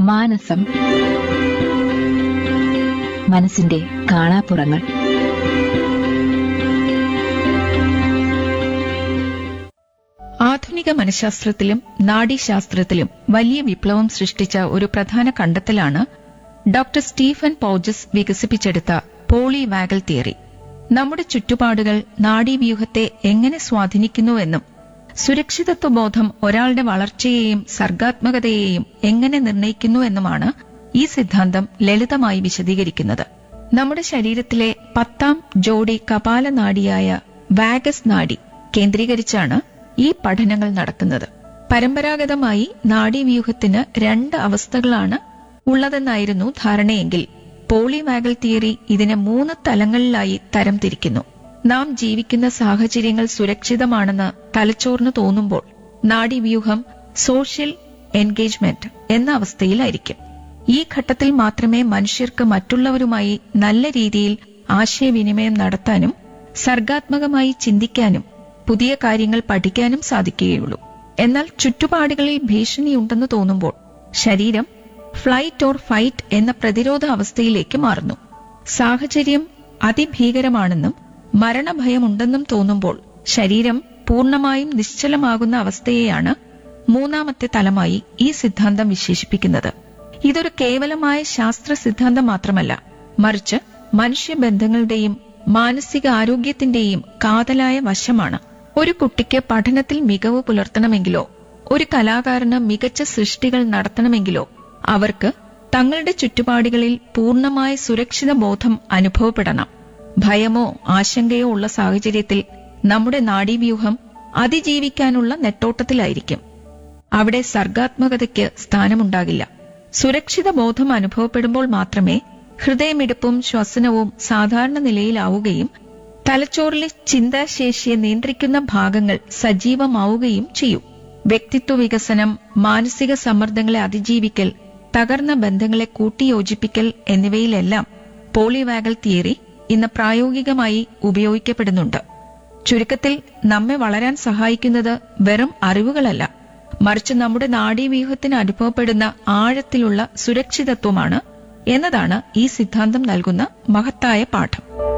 മാനസം മനസ്സിന്റെ കാണാപ്പുറങ്ങൾ ആധുനിക മനഃശാസ്ത്രത്തിലും നാഡീശാസ്ത്രത്തിലും വലിയ വിപ്ലവം സൃഷ്ടിച്ച ഒരു പ്രധാന കണ്ടെത്തലാണ് ഡോക്ടർ സ്റ്റീഫൻ പൌജസ് വികസിപ്പിച്ചെടുത്ത പോളി വാഗൽ തിയറി നമ്മുടെ ചുറ്റുപാടുകൾ നാഡീവ്യൂഹത്തെ എങ്ങനെ സ്വാധീനിക്കുന്നുവെന്നും സുരക്ഷിതത്വബോധം ഒരാളുടെ വളർച്ചയെയും സർഗാത്മകതയെയും എങ്ങനെ നിർണ്ണയിക്കുന്നുവെന്നുമാണ് ഈ സിദ്ധാന്തം ലളിതമായി വിശദീകരിക്കുന്നത് നമ്മുടെ ശരീരത്തിലെ പത്താം ജോഡി കപാല നാഡിയായ വാഗസ് നാഡി കേന്ദ്രീകരിച്ചാണ് ഈ പഠനങ്ങൾ നടക്കുന്നത് പരമ്പരാഗതമായി നാഡീവ്യൂഹത്തിന് രണ്ട് അവസ്ഥകളാണ് ഉള്ളതെന്നായിരുന്നു ധാരണയെങ്കിൽ പോളിവാഗൽ തിയറി ഇതിനെ മൂന്ന് തലങ്ങളിലായി തരംതിരിക്കുന്നു നാം ജീവിക്കുന്ന സാഹചര്യങ്ങൾ സുരക്ഷിതമാണെന്ന് തലച്ചോറിന് തോന്നുമ്പോൾ നാഡീവ്യൂഹം സോഷ്യൽ എൻഗേജ്മെന്റ് എന്ന അവസ്ഥയിലായിരിക്കും ഈ ഘട്ടത്തിൽ മാത്രമേ മനുഷ്യർക്ക് മറ്റുള്ളവരുമായി നല്ല രീതിയിൽ ആശയവിനിമയം നടത്താനും സർഗാത്മകമായി ചിന്തിക്കാനും പുതിയ കാര്യങ്ങൾ പഠിക്കാനും സാധിക്കുകയുള്ളൂ എന്നാൽ ചുറ്റുപാടുകളിൽ ഭീഷണിയുണ്ടെന്ന് തോന്നുമ്പോൾ ശരീരം ഫ്ലൈറ്റ് ഓർ ഫൈറ്റ് എന്ന പ്രതിരോധ അവസ്ഥയിലേക്ക് മാറുന്നു സാഹചര്യം അതിഭീകരമാണെന്നും മരണഭയമുണ്ടെന്നും തോന്നുമ്പോൾ ശരീരം പൂർണ്ണമായും നിശ്ചലമാകുന്ന അവസ്ഥയെയാണ് മൂന്നാമത്തെ തലമായി ഈ സിദ്ധാന്തം വിശേഷിപ്പിക്കുന്നത് ഇതൊരു കേവലമായ ശാസ്ത്ര സിദ്ധാന്തം മാത്രമല്ല മറിച്ച് മനുഷ്യബന്ധങ്ങളുടെയും മാനസിക ആരോഗ്യത്തിന്റെയും കാതലായ വശമാണ് ഒരു കുട്ടിക്ക് പഠനത്തിൽ മികവ് പുലർത്തണമെങ്കിലോ ഒരു കലാകാരന് മികച്ച സൃഷ്ടികൾ നടത്തണമെങ്കിലോ അവർക്ക് തങ്ങളുടെ ചുറ്റുപാടുകളിൽ പൂർണ്ണമായ സുരക്ഷിത ബോധം അനുഭവപ്പെടണം ഭയമോ ആശങ്കയോ ഉള്ള സാഹചര്യത്തിൽ നമ്മുടെ നാഡീവ്യൂഹം അതിജീവിക്കാനുള്ള നെട്ടോട്ടത്തിലായിരിക്കും അവിടെ സർഗാത്മകതയ്ക്ക് സ്ഥാനമുണ്ടാകില്ല സുരക്ഷിത ബോധം അനുഭവപ്പെടുമ്പോൾ മാത്രമേ ഹൃദയമിടിപ്പും ശ്വസനവും സാധാരണ നിലയിലാവുകയും തലച്ചോറിലെ ചിന്താശേഷിയെ നിയന്ത്രിക്കുന്ന ഭാഗങ്ങൾ സജീവമാവുകയും ചെയ്യും വ്യക്തിത്വ വികസനം മാനസിക സമ്മർദ്ദങ്ങളെ അതിജീവിക്കൽ തകർന്ന ബന്ധങ്ങളെ കൂട്ടിയോജിപ്പിക്കൽ എന്നിവയിലെല്ലാം പോളിവാഗൽ തിയറി ഇന്ന് പ്രായോഗികമായി ഉപയോഗിക്കപ്പെടുന്നുണ്ട് ചുരുക്കത്തിൽ നമ്മെ വളരാൻ സഹായിക്കുന്നത് വെറും അറിവുകളല്ല മറിച്ച് നമ്മുടെ നാഡീവ്യൂഹത്തിന് അനുഭവപ്പെടുന്ന ആഴത്തിലുള്ള സുരക്ഷിതത്വമാണ് എന്നതാണ് ഈ സിദ്ധാന്തം നൽകുന്ന മഹത്തായ പാഠം